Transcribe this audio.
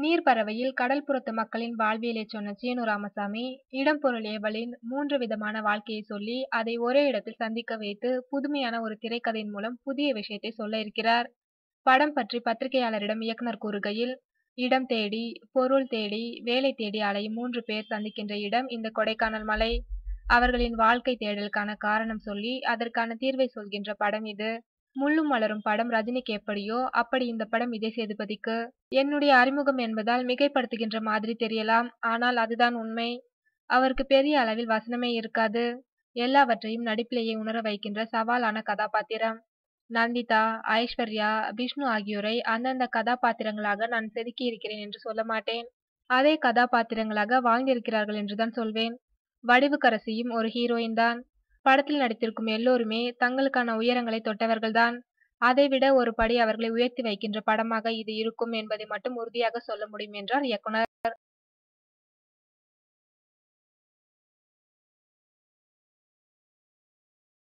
நீர்ப்பறவையில் கடல்புறத்து மக்களின் வாழ்வியலைச் சொன்ன சீனு ராமசாமி, இடம் பொருள் ஏவலின் மூன்று விதமான வாழ்க்கையைச் சொல்லி, அதை ஒரே இடத்தில் சந்திக்க வைத்து, புதுமையான ஒரு திரைக்கதையின் மூலம் புதிய விஷயத்தை சொல்ல இருக்கிறார். படம் பற்றி பத்திரிகையாளரிடம் இயக்குனர் கூறுகையில், இடம் தேடி, பொருள் தேடி, வேலை தேடி அலையும் மூன்று பேர் சந்திக்கின்ற இடம் இந்த கொடைக்கானல் மலை. அவர்களின் வாழ்க்கை தேடலுக்கான காரணம் சொல்லி, அதற்கான தீர்வை சொல்கின்ற படம் இது. முள்ளும் மலரும் படம் ரஜினிக்கு எப்படியோ, அப்படி இந்த படம் விஜய் சேதுபதிக்கு. என்னுடைய அறிமுகம் என்பதால் மிகைப்படுத்துகின்ற மாதிரி தெரியலாம். ஆனால் அதுதான் உண்மை. அவருக்கு பெரிய அளவில் வசனமே இருக்காது. எல்லாவற்றையும் நடிப்பிலேயே உணர வைக்கின்ற சவாலான கதாபாத்திரம். நந்திதா, ஐஸ்வர்யா, பிஷ்ணு ஆகியோரை அந்தந்த கதாபாத்திரங்களாக நான் செதுக்கியிருக்கிறேன் என்று சொல்ல மாட்டேன். அதே கதாபாத்திரங்களாக வாழ்ந்திருக்கிறார்கள் என்றுதான் சொல்வேன். வடிவுக்கரசியும் ஒரு ஹீரோயின் தான். படத்தில் நடித்திருக்கும் எல்லோருமே தங்களுக்கான உயரங்களை தொட்டவர்கள்தான். அதைவிட ஒரு படி அவர்களை உயர்த்தி வைக்கின்ற படமாக இது இருக்கும் என்பதை மட்டும் உறுதியாக சொல்ல முடியும் என்றார் இயக்குனர்.